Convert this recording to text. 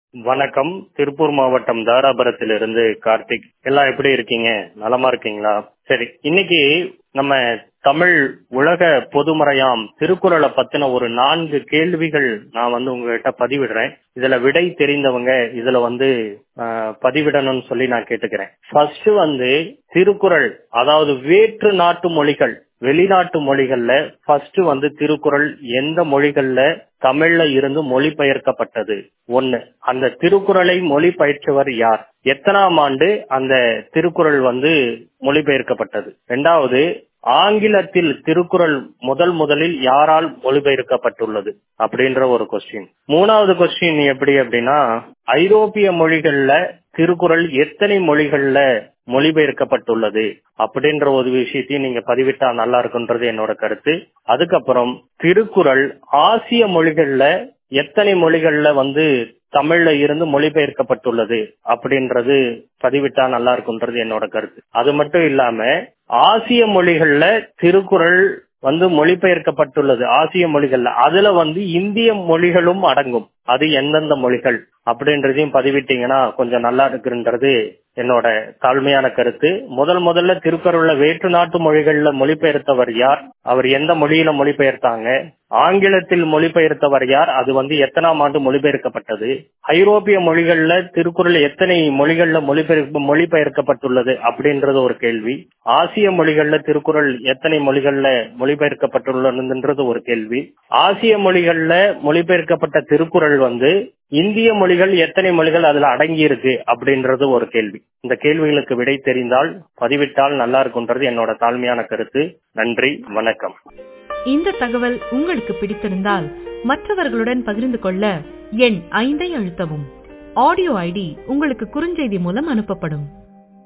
வணக்கம் திருப்பூர் மாவட்டம் தாராபுரத்திலிருந்து கார்த்திக் எல்லாம் எப்படி இருக்கீங்க நலமா இருக்கீங்களா சரி இன்னைக்கு நம்ம தமிழ் உலக பொதுமறையாம் திருக்குறளை பத்தின ஒரு நான்கு கேள்விகள் நான் வந்து உங்ககிட்ட பதிவிடுறேன் இதுல விடை தெரிந்தவங்க இதுல வந்து ஆஹ், பதிவிடணும்னு சொல்லி நான் கேட்டுக்கிறேன் ஃபர்ஸ்ட் வந்து திருக்குறள் அதாவது வேற்று நாட்டு மொழிகள் வெளிநாட்டு மொழிகள்ல ஃபர்ஸ்ட் வந்து திருக்குறள் எந்த மொழிகள்ல தமிழ்ல இருந்து மொழிபெயர்க்கப்பட்டது ஒண்ணு அந்த திருக்குறளை மொழிபெயர்த்தவர் யார் எத்தனாம் ஆண்டு அந்த திருக்குறள் வந்து மொழிபெயர்க்கப்பட்டது இரண்டாவது ஆங்கிலத்தில் திருக்குறள் முதல் முதலில் யாரால் மொழிபெயர்க்கப்பட்டுள்ளது அப்படின்ற ஒரு கொஸ்டின் மூணாவது கொஸ்டின் எப்படி அப்படின்னா ஐரோப்பிய மொழிகள்ல திருக்குறள் எத்தனை மொழிகள்ல மொழிபெயர்க்கப்பட்டுள்ளது அப்படின்ற ஒரு விஷயத்தையும் நீங்க பதிவிட்டா நல்லா இருக்குன்றது என்னோட கருத்து அதுக்கப்புறம் திருக்குறள் ஆசிய மொழிகள்ல எத்தனை மொழிகள்ல வந்து தமிழ்ல இருந்து மொழிபெயர்க்கப்பட்டுள்ளது அப்படின்றது பதிவிட்டா நல்லா இருக்குன்றது என்னோட கருத்து அது மட்டும் இல்லாம ஆசிய மொழிகள்ல திருக்குறள் வந்து மொழிபெயர்க்கப்பட்டுள்ளது ஆசிய மொழிகள்ல அதுல வந்து இந்திய மொழிகளும் அடங்கும் அது எந்தெந்த மொழிகள் அப்படின்றதையும் பதிவிட்டீங்கன்னா கொஞ்சம் நல்லா இருக்குன்றது என்னோட தாழ்மையான கருத்து முதல் முதல்ல திருக்குறள்ல வேற்று நாட்டு மொழிகள்ல மொழிபெயர்த்தவர் யார் அவர் எந்த மொழியில மொழிபெயர்த்தாங்க ஆங்கிலத்தில் மொழிபெயர்த்தவர் யார் அது வந்து எத்தனாம் ஆண்டு மொழிபெயர்க்கப்பட்டது ஐரோப்பிய மொழிகள்ல திருக்குறள் எத்தனை மொழிகள்ல மொழிபெயர்ப்பு மொழிபெயர்க்கப்பட்டுள்ளது அப்படின்றது ஒரு கேள்வி ஆசிய மொழிகள்ல திருக்குறள் எத்தனை மொழிகள்ல மொழிபெயர்க்கப்பட்டுள்ளதுன்றது ஒரு கேள்வி ஆசிய மொழிகள்ல மொழிபெயர்க்கப்பட்ட திருக்குறள் வந்து இந்திய மொழிகள் எத்தனை மொழிகள் அதுல அடங்கி இருக்கு அப்படின்றது ஒரு கேள்வி இந்த கேள்விகளுக்கு விடை தெரிந்தால் பதிவிட்டால் நல்லா இருக்குன்றது என்னோட தாழ்மையான கருத்து நன்றி வணக்கம் இந்த தகவல் உங்களுக்கு பிடித்திருந்தால் மற்றவர்களுடன் பகிர்ந்து கொள்ள எண் ஐந்தை அழுத்தவும் ஆடியோ ஐடி உங்களுக்கு குறுஞ்செய்தி மூலம் அனுப்பப்படும்